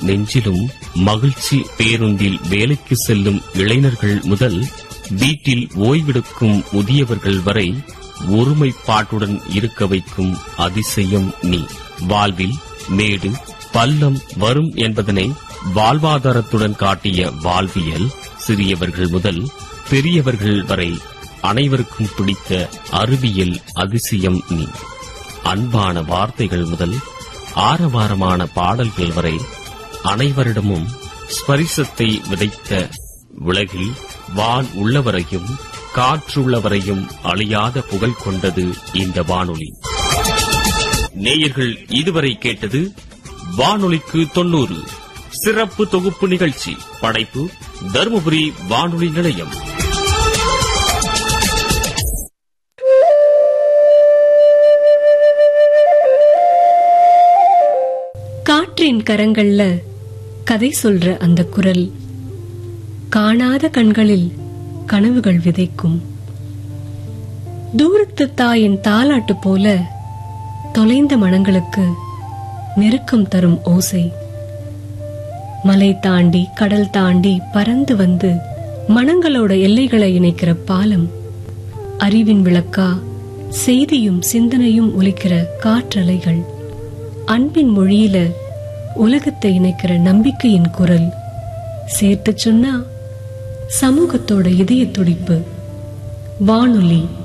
நெஞ்சிலும் மகிழ்ச்சி பேருந்தில் வேலைக்கு செல்லும் இளைஞர்கள் முதல் வீட்டில் ஓய்வெடுக்கும் முதியவர்கள் வரை ஒருமைப்பாட்டுடன் இருக்க வைக்கும் அதிசயம் நீ வாழ்வில் மேடு பள்ளம் வரும் என்பதனை வாழ்வாதாரத்துடன் காட்டிய வாழ்வியல் சிறியவர்கள் முதல் பெரியவர்கள் வரை அனைவருக்கும் பிடித்த அறிவியல் அதிசயம் நீ அன்பான வார்த்தைகள் முதல் ஆரவாரமான பாடல்கள் வரை அனைவரிடமும் ஸ்பரிசத்தை விதைத்த உலகில் வான் உள்ளவரையும் காற்றுள்ளவரையும் அழியாத புகழ் கொண்டது இந்த வானொலி நேயர்கள் இதுவரை கேட்டது வானொலிக்கு தொண்ணூறு சிறப்பு தொகுப்பு நிகழ்ச்சி படைப்பு தருமபுரி வானொலி நிலையம் காற்றின் கரங்கள்ல கதை சொல்ற அந்த குரல் காணாத கண்களில் கனவுகள் விதைக்கும் தூரத்து தாயின் தாலாட்டு போல தொலைந்த மனங்களுக்கு நெருக்கம் தரும் ஓசை மலை தாண்டி கடல் தாண்டி பறந்து வந்து மனங்களோட எல்லைகளை இணைக்கிற பாலம் அறிவின் விளக்கா செய்தியும் சிந்தனையும் ஒலிக்கிற காற்றலைகள் அன்பின் மொழியில உலகத்தை இணைக்கிற நம்பிக்கையின் குரல் சேர்த்து சொன்னா சமூகத்தோட இதய துடிப்பு வானொலி